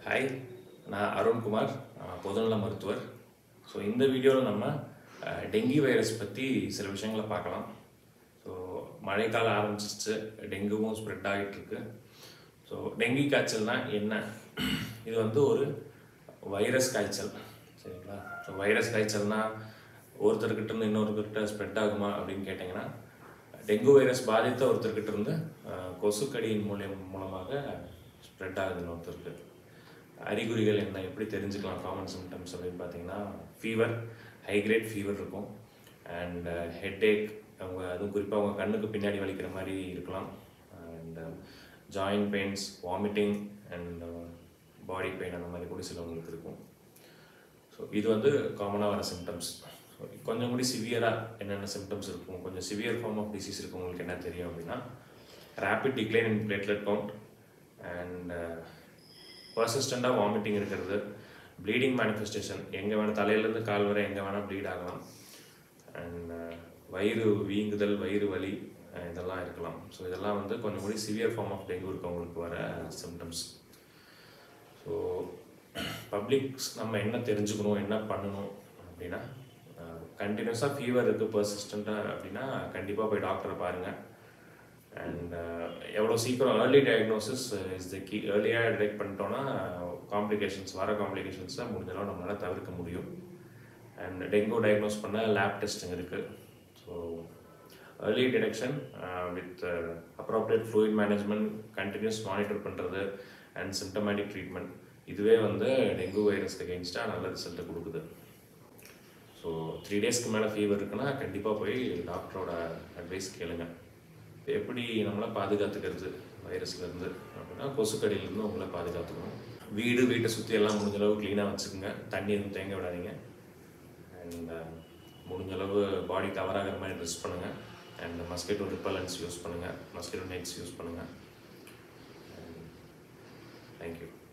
hi நான் அருண்குமார் நான் பொதுநல மருத்துவர் ஸோ இந்த வீடியோவில் நம்ம அஹ், டெங்கி வைரஸ் பற்றி சில விஷயங்களை பார்க்கலாம் ஸோ மழைக்காலம் ஆரம்பிச்சிச்சு டெங்குவும் ஸ்ப்ரெட் ஆகிட்டு இருக்கு ஸோ டெங்கி காய்ச்சல்னா என்ன இது வந்து ஒரு வைரஸ் காய்ச்சல் சரிங்களா ஸோ வைரஸ் காய்ச்சல்னா ஒருத்தர்கிட்ட இருந்து இன்னொருத்தர்கிட்ட ஸ்ப்ரெட் ஆகுமா அப்படின்னு கேட்டிங்கன்னா டெங்கு வைரஸ் பாதித்த ஒருத்தர்கிட்ட இருந்து அஹ், கொசுக்கடியின் மூலியம் மூலமாக ஸ்ப்ரெட் ஆகுதுன்னு ஒருத்தருக்கு அறிகுறிகள் என்ன எப்படி தெரிஞ்சுக்கலாம் காமன் சிம்டம்ஸ் அப்படின்னு பார்த்தீங்கன்னா ஃபீவர் ஹை கிரேட் ஃபீவர் இருக்கும் அண்ட் ஹெட்ஏக் அவங்க அதுவும் குறிப்பாக அவங்க கண்ணுக்கு பின்னாடி வலிக்கிற மாதிரி இருக்கலாம் and joint pains vomiting and body pain அந்த மாதிரி கூட சிலவங்களுக்கு இருக்கும் ஸோ இது வந்து காமனாக வர சிம்டம்ஸ் கொஞ்சம் கூட சிவியராக என்னென்ன சிம்டம்ஸ் இருக்கும் கொஞ்சம் சிவியர் ஃபார்ம் ஆஃப் டிசீஸ் இருக்கவங்களுக்கு என்ன தெரியும் அப்படின்னா rapid decline in platelet count and பர்சிஸ்டண்ட்டாக வாமிட்டிங் இருக்கிறது ப்ளீடிங் மேனிஃபெஸ்டேஷன் எங்கே வேணால் தலையிலேருந்து கால் வரை எங்கே வேணால் ப்ளீட் ஆகலாம் அண்ட் வயிறு வீங்குதல் வயிறு வலி அஹ் இதெல்லாம் இருக்கலாம் ஸோ இதெல்லாம் வந்து கொஞ்சம் கூட சிவியர் ஃபார்ம் ஆஃப் டெங்கு இருக்கவங்களுக்கு வர சிம்டம்ஸ் ஸோ பப்ளிக்ஸ் நம்ம என்ன தெரிஞ்சுக்கணும் என்ன பண்ணணும் அப்படின்னா கண்டினியூஸாக ஃபீவர் இருக்குது பர்சிஸ்டண்ட்டாக அப்படின்னா கண்டிப்பாக போய் டாக்டரை பாருங்கள் அண்ட் எவ்வளோ சீக்கிரம் early diagnosis is the key ஏர்லியாக டிடெக்ட் பண்ணிட்டோன்னா காம்ப்ளிகேஷன்ஸ் வர காம்ப்ளிகேஷன்ஸை முடிஞ்சளவு நம்மளால் தவிர்க்க முடியும் அண்ட் டெங்கு டயக்னோஸ் பண்ண லேப் டெஸ்ட்டுங்க இருக்குது so early detection with appropriate fluid management continuous monitor பண்ணுறது அண்ட் சிம்டமேட்டிக் ட்ரீட்மெண்ட் இதுவே வந்து டெங்கு வைரஸ்க்கு அகெயின்ஸ்டாக நல்ல ரிசல்ட்டை கொடுக்குது ஸோ த்ரீ டேஸ்க்கு மேலே ஃபீவர் இருக்குன்னா கண்டிப்பாக போய் டாக்டரோட அட்வைஸ் கேளுங்க இப்போ எப்படி நம்மளை பாதுகாத்துக்கிறது வைரஸ்லேருந்து அப்படின்னா கொசுக்கடியிலேருந்து உங்களை பாதுகாத்துக்கணும் வீடு வீட்டை சுற்றி எல்லாம் முடிஞ்ச அளவு க்ளீனாக வச்சுக்கோங்க தண்ணி எதுவும் தேங்க விடாதீங்க அண்ட் முடிஞ்ச அளவு பாடி கவர் ஆகிற மாதிரி ட்ரெஸ் பண்ணுங்கள் அண்ட் மஸ்கிட்டோ ரிப்பலன்ஸ் யூஸ் பண்ணுங்கள் மஸ்கிட்டோ நெட்ஸ் யூஸ் பண்ணுங்கள் தேங்க்யூ